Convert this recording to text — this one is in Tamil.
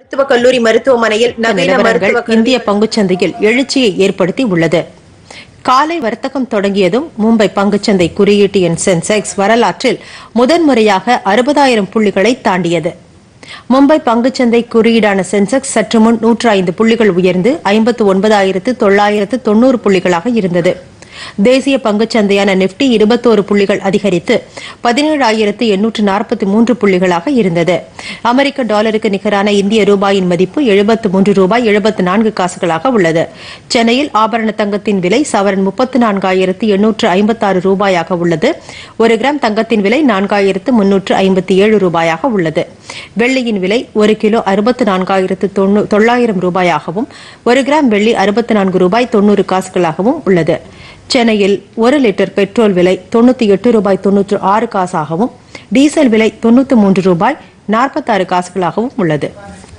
மருத்துவக் கல்லூரி மருத்துவமனையில் நவீன நிலவரங்கள் மருத்துவ இந்திய பங்குச்சந்தையில் எழுச்சியை ஏற்படுத்தி உள்ளது காலை வர்த்தகம் தொடங்கியதும் மும்பை பங்குச்சந்தை குறியீட்டு எண் சென்செக்ஸ் வரலாற்றில் முதன்முறையாக அறுபதாயிரம் புள்ளிகளை தாண்டியது மும்பை பங்குச்சந்தை குறியீடான சென்செக்ஸ் சற்று முன் நூற்று ஐந்து புள்ளிகள் உயர்ந்து ஐம்பத்து ஒன்பதாயிரத்து தொள்ளாயிரத்து தொன்னூறு புள்ளிகளாக இருந்தது தேசிய பங்குச்சந்தையான நிப்டி இருபத்தோரு புள்ளிகள் அதிகரித்து பதினேழாயிரத்து எண்ணூற்று நாற்பத்தி மூன்று புள்ளிகளாக இருந்தது அமெரிக்க டாலருக்கு நிகரான இந்திய ரூபாயின் மதிப்பு எழுபத்து மூன்று ரூபாய் எழுபத்து நான்கு காசுகளாக உள்ளது சென்னையில் ஆபரண தங்கத்தின் விலை சவரன் முப்பத்து நான்காயிரத்து எண்ணூற்று ஐம்பத்தாறு ரூபாயாக உள்ளது ஒரு கிராம் தங்கத்தின் விலை நான்காயிரத்து முன்னூற்று ஐம்பத்தி ஏழு ரூபாயாக உள்ளது வெள்ளியின் விலை ஒரு கிலோ அறுபத்து நான்காயிரத்து தொண்ணூ- தொள்ளாயிரம் ரூபாயாகவும் ஒரு கிராம் வெள்ளி அறுபத்து நான்கு ரூபாய் தொண்ணூறு காசுகளாகவும் உள்ளது சென்னையில் ஒரு லிட்டர் பெட்ரோல் விலை தொண்ணூத்தி எட்டு ரூபாய் தொன்னூற்று ஆறு காசாகவும் டீசல் விலை தொண்ணூத்தி மூன்று ரூபாய் நாற்பத்தாறு காசுகளாகவும் உள்ளது